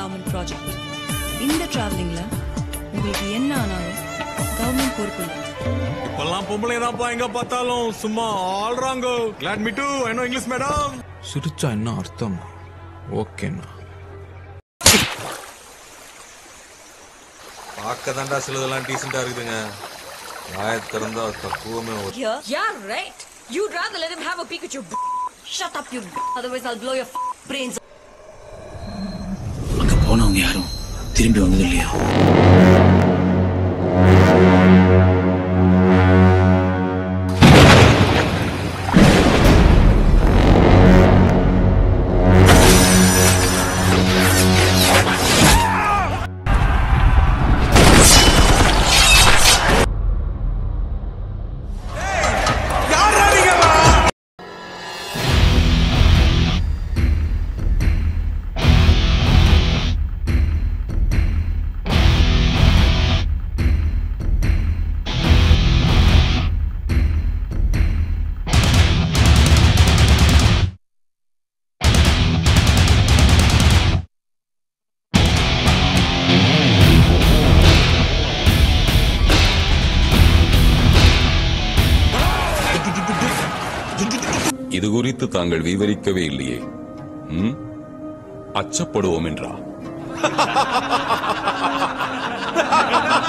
Government project இந்த டிராவலிங்ல உங்களுக்கு என்ன ஆனாலும் கவர்மெண்ட் பொறுப்பு இல்லை இப்பெல்லாம் பொம்பளை தான்ப்பா எங்க பார்த்தாலும் சும்மா ஆல்றாங்க glad me to I know English madam சிரிச்சா என்ன அர்த்தம் ஓகேண்ணா பார்க்க தாண்டா சிலதெல்லாம் டீசெண்டா இருக்குதுங்க வாய திறந்தா தப்புவமே ஒரு Here? Yeah, right. You'd rather let him have a peek at your b- Shut up, you b- Otherwise, I'll blow your f- brains அங்க போனவங்க யாரும் திரும்பி வந்தது இல்லையா இது குறித்து தாங்கள் விவரிக்கவே இல்லையே ம்? அச்சப்படுவோம் என்றா